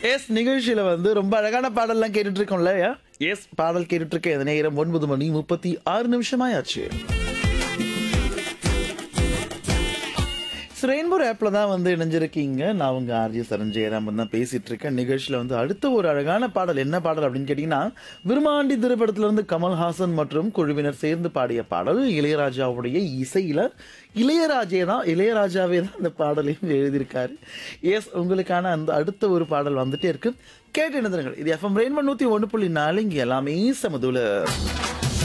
S நிகழ்ச்சியில வந்து ரொம்ப அழகான பாடல்லாம் கேட்டுட்டு இருக்கோம்ல எஸ் பாடல் கேட்டுட்டு இருக்க இந்த நேரம் ஒன்பது மணி முப்பத்தி ஆறு நிமிஷமாயாச்சு ரெயின்போ ஆப்ல தான் வந்து இணைஞ்சிருக்கீங்க நான் உங்க ஆர்ஜி சரஞ்சயராமன் தான் பேசிட்டு இருக்கேன் நிகழ்ச்சியில வந்து அடுத்த ஒரு அழகான பாடல் என்ன பாடல் அப்படின்னு கேட்டீங்கன்னா விருமாண்டி திரைப்படத்துல இருந்து கமல்ஹாசன் மற்றும் குழுவினர் சேர்ந்து பாடிய பாடல் இளையராஜாவுடைய இசையில இளையராஜே தான் இளையராஜாவே தான் அந்த பாடலையும் எழுதியிருக்காரு எஸ் உங்களுக்கான அந்த அடுத்த ஒரு பாடல் வந்துட்டே இருக்கு கேட்டு இணைந்திருங்கள் இது எஃப்எம் ரெயின்போ நூத்தி ஒன்று புள்ளி நாலு இங்க எல்லாமே சமதுல